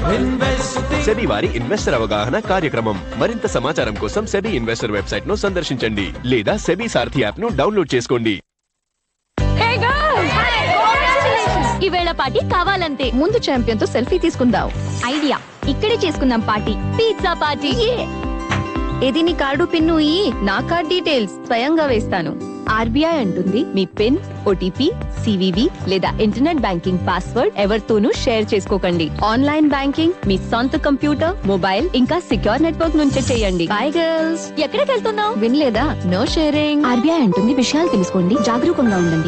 SEBI వారి investor అవగాహన కార్యక్రమం మరింత సమాచారం కోసం సెబీ ఇన్వెస్టర్ వెబ్సైట్ ను సందర్శించండి లేదా సెబీ సారథి యాప్ ను డౌన్లోడ్ చేసుకోండి ఈవేళ పార్టీ కావాలంతే ముందు ఛాంపియన్ తో సెల్ఫీ తీసుకుందాం ఐడియా ఇక్కడే చేసుకుందాం పార్టీ పిజ్జా పార్టీ ఇది నీ కార్డు పిన్ను ఈ నా కార్డ్ డీటెయిల్స్ స్వయంగా వేస్తాను ఆర్బీఐ అంటుంది మీ పిన్ ఓటీపీ సివివి లేదా ఇంటర్నెట్ బ్యాంకింగ్ పాస్వర్డ్ ఎవరితోనూ షేర్ చేసుకోకండి ఆన్లైన్ బ్యాంకింగ్ మీ సొంత కంప్యూటర్ మొబైల్ ఇంకా సిక్యూర్ నెట్వర్క్ నుంచే చేయండి బై గర్ల్స్ ఎక్కడికి వెళ్తున్నావు వినలేదా నో షేరింగ్ ఆర్బీఐ అంటుంది విషయాలు తెలుసుకోండి జాగరూకంగా ఉండండి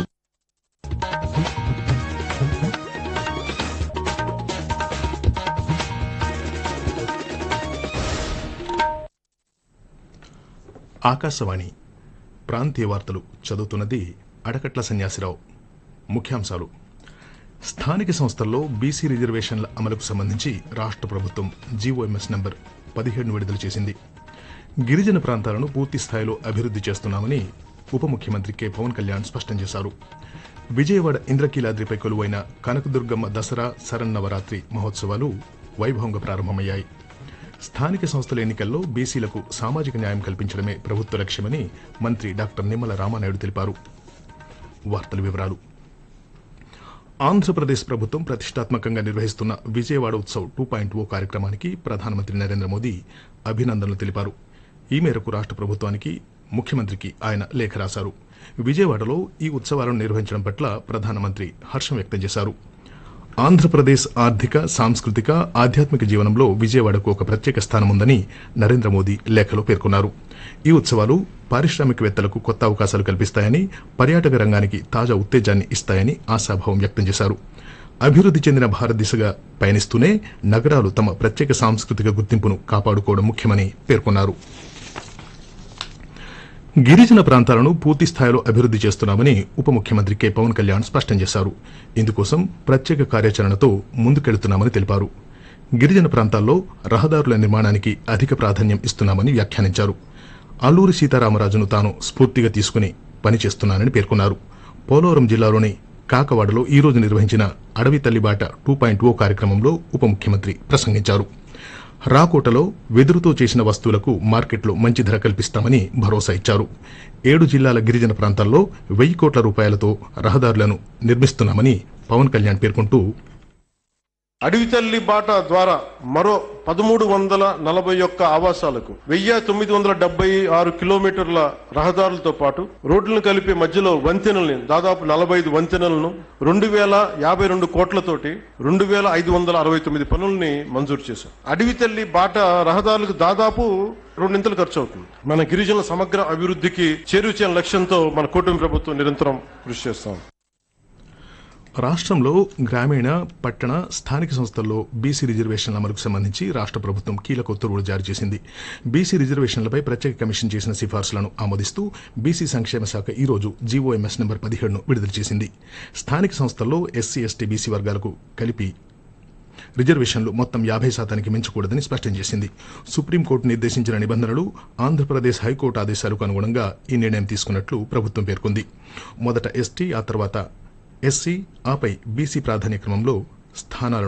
ఆకాశవాణి ప్రాంతీయ వార్తలు చదువుతున్నది అడకట్ల సన్యాసిరావు ముఖ్యాంశాలు స్థానిక సంస్థల్లో బీసీ రిజర్వేషన్ల అమలుకు సంబంధించి రాష్ట్ర ప్రభుత్వం జీఓఎంఎస్ నంబర్ పదిహేడును విడుదల చేసింది గిరిజన ప్రాంతాలను పూర్తి స్థాయిలో అభివృద్ధి చేస్తున్నామని ఉప ముఖ్యమంత్రి కె పవన్ కళ్యాణ్ స్పష్టం చేశారు విజయవాడ ఇంద్రకీలాద్రిపై కొలువైన కనకదుర్గమ్మ దసరా శరన్నవరాత్రి మహోత్సవాలు వైభవంగా ప్రారంభమయ్యాయి స్థానిక సంస్థల ఎన్నికల్లో బీసీలకు సామాజిక న్యాయం కల్పించడమే ప్రభుత్వ లక్ష్యమని మంత్రి డాక్టర్ నిమ్మల రామానాయుడు తెలిపారు వార్తల వివరాలు ఆంధ్రప్రదేశ్ ప్రభుత్వం ప్రతిష్టాత్మకంగా నిర్వహిస్తున్న Vijayawada Utsav two point O కార్యక్రమానికి ప్రధానమంత్రి నరేంద్ర మోదీ అభినందనలు తెలిపారు ఈ మేరకు రాష్ట్ర ప్రభుత్వానికి ముఖ్యమంత్రికి ఆయన లేఖ రాశారు విజయవాడలో ఈ ఉత్సవాలను నిర్వహించడం పట్ల ప్రధానమంత్రి హర్షం వ్యక్తం చేశారు ఆంధ్రప్రదేశ్ ఆర్థిక సాంస్కృతిక ఆధ్యాత్మిక జీవనంలో విజయవాడకు ఒక ప్రత్యేక స్థానం ఉందని నరేంద్ర మోదీ లేఖలో పేర్కొన్నారు ఈ ఉత్సవాలు పారిశ్రామికవేత్తలకు కొత్త అవకాశాలు కల్పిస్తాయని పర్యాటక రంగానికి తాజా ఉత్తేజాన్ని ఇస్తాయని ఆశాభావం వ్యక్తం చేశారు అభివృద్ధి చెందిన భారత్ దిశగా పయనిస్తూనే నగరాలు తమ ప్రత్యేక సాంస్కృతిక గుర్తింపును కాపాడుకోవడం ముఖ్యమని పేర్కొన్నారు గిరిజన ప్రాంతాలను పూర్తి స్థాయిలో అభివృద్ధి చేస్తున్నామని ఉప ముఖ్యమంత్రి కె పవన్ కళ్యాణ్ స్పష్టం చేశారు ఇందుకోసం ప్రత్యేక కార్యాచరణతో ముందుకెళ్తున్నామని తెలిపారు గిరిజన ప్రాంతాల్లో రహదారుల నిర్మాణానికి అధిక ప్రాధాన్యం ఇస్తున్నామని వ్యాఖ్యానించారు అల్లూరి సీతారామరాజును తాను స్ఫూర్తిగా తీసుకుని పనిచేస్తున్నానని పేర్కొన్నారు పోలవరం జిల్లాలోని కాకవాడలో ఈ రోజు నిర్వహించిన అడవి తల్లిబాట టూ పాయింట్ ఓ కార్యక్రమంలో ఉప ముఖ్యమంత్రి ప్రసంగించారు రాకోటలో వెదురుతో చేసిన వస్తువులకు మార్కెట్లో మంచి ధర కల్పిస్తామని భరోసా ఇచ్చారు ఏడు జిల్లాల గిరిజన ప్రాంతాల్లో వెయ్యి కోట్ల రూపాయలతో రహదారులను నిర్మిస్తున్నామని పవన్ కళ్యాణ్ పేర్కొంటూ అడవి తల్లి బాట ద్వారా మరో పదమూడు వందల నలభై ఒక్క ఆవాసాలకు వెయ్యి తొమ్మిది వందల డెబ్బై ఆరు కిలోమీటర్ల రహదారులతో పాటు రోడ్లను కలిపే మధ్యలో వంతెనల్ని దాదాపు నలభై ఐదు వంతెనలను రెండు వేల యాభై రెండు కోట్లతోటి రెండు వేల ఐదు వందల అరవై తొమ్మిది పనుల్ని మంజూరు చేశాం అడవి తల్లి బాట రహదారులకు దాదాపు రెండింతలు ఖర్చు అవుతుంది మన గిరిజనుల సమగ్ర అభివృద్ధికి చేరువచ్చే లక్ష్యంతో మన కూటమి ప్రభుత్వం నిరంతరం కృషి చేస్తాం రాష్ట్రంలో గ్రామీణ పట్టణ స్థానిక సంస్థల్లో బీసీ రిజర్వేషన్ల అమలుకు సంబంధించి రాష్ట్ర ప్రభుత్వం కీలక ఉత్తర్వులు జారీ చేసింది బీసీ రిజర్వేషన్లపై ప్రత్యేక కమిషన్ చేసిన సిఫార్సులను ఆమోదిస్తూ బీసీ సంక్షేమ శాఖ ఈ రోజు జీవోఎంఎస్ నెంబర్ పదిహేడును విడుదల చేసింది స్థానిక సంస్థల్లో ఎస్సీ ఎస్టీ బీసీ వర్గాలకు కలిపి రిజర్వేషన్లు మొత్తం యాభై శాతానికి మించకూడదని స్పష్టం చేసింది సుప్రీంకోర్టు నిర్దేశించిన నిబంధనలు ఆంధ్రప్రదేశ్ హైకోర్టు ఆదేశాలకు అనుగుణంగా ఈ నిర్ణయం తీసుకున్నట్లు ప్రభుత్వం పేర్కొంది మొదట ఎస్టీ ఆ తర్వాత ఎస్సీ ఆపై బీసీ ప్రాధాన్య క్రమంలో స్థానాలను